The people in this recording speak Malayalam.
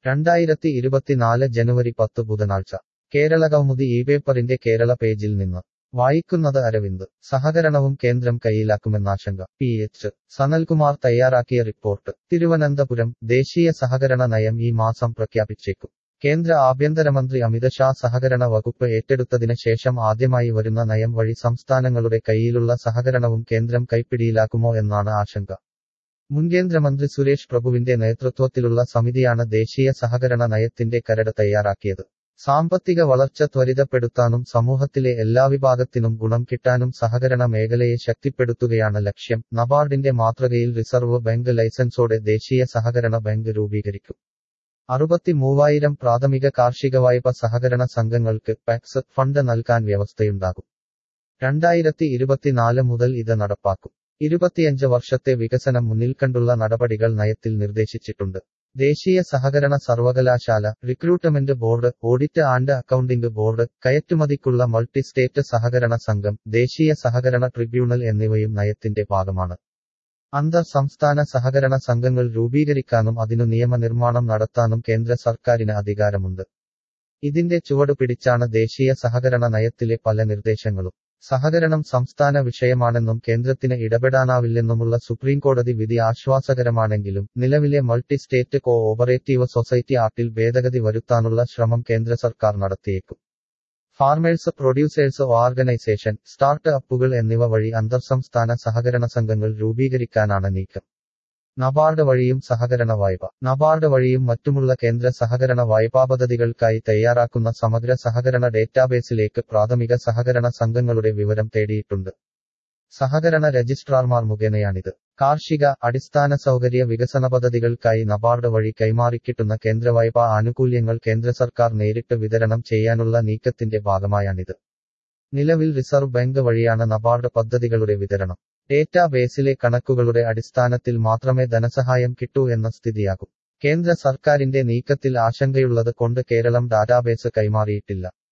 രണ്ടായിരത്തി ഇരുപത്തിനാല് ജനുവരി പത്ത് ബുധനാഴ്ച കേരളകൗമുദി ഈ പേപ്പറിന്റെ കേരള പേജിൽ നിന്ന് വായിക്കുന്നത് അരവിന്ദ് സഹകരണവും കേന്ദ്രം കയ്യിലാക്കുമെന്നാശങ്ക പി എച്ച് സനൽകുമാർ തയ്യാറാക്കിയ റിപ്പോർട്ട് തിരുവനന്തപുരം ദേശീയ സഹകരണ നയം ഈ മാസം പ്രഖ്യാപിച്ചേക്കും കേന്ദ്ര ആഭ്യന്തരമന്ത്രി അമിത് ഷാ സഹകരണ വകുപ്പ് ഏറ്റെടുത്തതിന് ശേഷം ആദ്യമായി വരുന്ന നയം വഴി സംസ്ഥാനങ്ങളുടെ കയ്യിലുള്ള സഹകരണവും കേന്ദ്രം കൈപ്പിടിയിലാക്കുമോ എന്നാണ് ആശങ്ക മുൻ കേന്ദ്രമന്ത്രി സുരേഷ് പ്രഭുവിന്റെ നേതൃത്വത്തിലുള്ള സമിതിയാണ് ദേശീയ സഹകരണ നയത്തിന്റെ കരട് തയ്യാറാക്കിയത് സാമ്പത്തിക വളർച്ച ത്വരിതപ്പെടുത്താനും സമൂഹത്തിലെ എല്ലാ വിഭാഗത്തിനും ഗുണം കിട്ടാനും സഹകരണ മേഖലയെ ശക്തിപ്പെടുത്തുകയാണ് ലക്ഷ്യം നബാർഡിന്റെ മാതൃകയിൽ റിസർവ് ബാങ്ക് ലൈസൻസോടെ ദേശീയ സഹകരണ ബാങ്ക് രൂപീകരിക്കും അറുപത്തി മൂവായിരം പ്രാഥമിക കാർഷിക വായ്പ സഹകരണ സംഘങ്ങൾക്ക് പാക്സ് ഫണ്ട് നൽകാൻ വ്യവസ്ഥയുണ്ടാകും രണ്ടായിരത്തി ഇരുപത്തിനാല് മുതൽ ഇത് നടപ്പാക്കും ഇരുപത്തിയഞ്ച് വർഷത്തെ വികസനം മുന്നിൽ കണ്ടുള്ള നടപടികൾ നയത്തിൽ നിർദ്ദേശിച്ചിട്ടുണ്ട് ദേശീയ സഹകരണ സർവകലാശാല recruitment board audit and accounting board കയറ്റുമതിക്കുള്ള മൾട്ടി സ്റ്റേറ്റ് സഹകരണ സംഘം ദേശീയ സഹകരണ ട്രിബ്യൂണൽ എന്നിവയും നയത്തിന്റെ ഭാഗമാണ് അന്തർ സംസ്ഥാന സഹകരണ സംഘങ്ങൾ രൂപീകരിക്കാനും അതിനു നിയമനിർമ്മാണം നടത്താനും കേന്ദ്ര സർക്കാരിന് അധികാരമുണ്ട് ഇതിന്റെ ചുവട് പിടിച്ചാണ് ദേശീയ സഹകരണ നയത്തിലെ പല നിർദ്ദേശങ്ങളും സഹകരണം സംസ്ഥാന വിഷയമാണെന്നും കേന്ദ്രത്തിന് ഇടപെടാനാവില്ലെന്നുമുള്ള സുപ്രീംകോടതി വിധി ആശ്വാസകരമാണെങ്കിലും നിലവിലെ multi state cooperative society ആക്ടിൽ ഭേദഗതി വരുത്താനുള്ള ശ്രമം കേന്ദ്ര സർക്കാർ നടത്തിയേക്കും ഫാർമേഴ്സ് പ്രൊഡ്യൂസേഴ്സ് ഓർഗനൈസേഷൻ സ്റ്റാർട്ട് അപ്പുകൾ എന്നിവ വഴി അന്തർസംസ്ഥാന സഹകരണ സംഘങ്ങൾ രൂപീകരിക്കാനാണ് നീക്കം നബാർഡ് വഴിയും സഹകരണ വായ്പ നബാർഡ് വഴിയും മറ്റുമുള്ള കേന്ദ്ര സഹകരണ വായ്പാ പദ്ധതികൾക്കായി തയ്യാറാക്കുന്ന സമഗ്ര സഹകരണ ഡേറ്റാബേസിലേക്ക് പ്രാഥമിക സഹകരണ സംഘങ്ങളുടെ വിവരം തേടിയിട്ടുണ്ട് സഹകരണ രജിസ്ട്രാർമാർ മുഖേനയാണിത് കാർഷിക അടിസ്ഥാന സൗകര്യ വികസന പദ്ധതികൾക്കായി നബാർഡ് വഴി കൈമാറിക്കിട്ടുന്ന കേന്ദ്ര വായ്പാ ആനുകൂല്യങ്ങൾ കേന്ദ്ര സർക്കാർ നേരിട്ട് വിതരണം ചെയ്യാനുള്ള നീക്കത്തിന്റെ ഭാഗമായാണിത് നിലവിൽ റിസർവ് ബാങ്ക് വഴിയാണ് നബാർഡ് പദ്ധതികളുടെ വിതരണം ഡേറ്റാ ബേസിലെ കണക്കുകളുടെ അടിസ്ഥാനത്തിൽ മാത്രമേ ധനസഹായം കിട്ടൂ എന്ന സ്ഥിതിയാകും കേന്ദ്ര സർക്കാരിന്റെ നീക്കത്തിൽ ആശങ്കയുള്ളത് കൊണ്ട് കേരളം ഡാറ്റാബേസ് കൈമാറിയിട്ടില്ല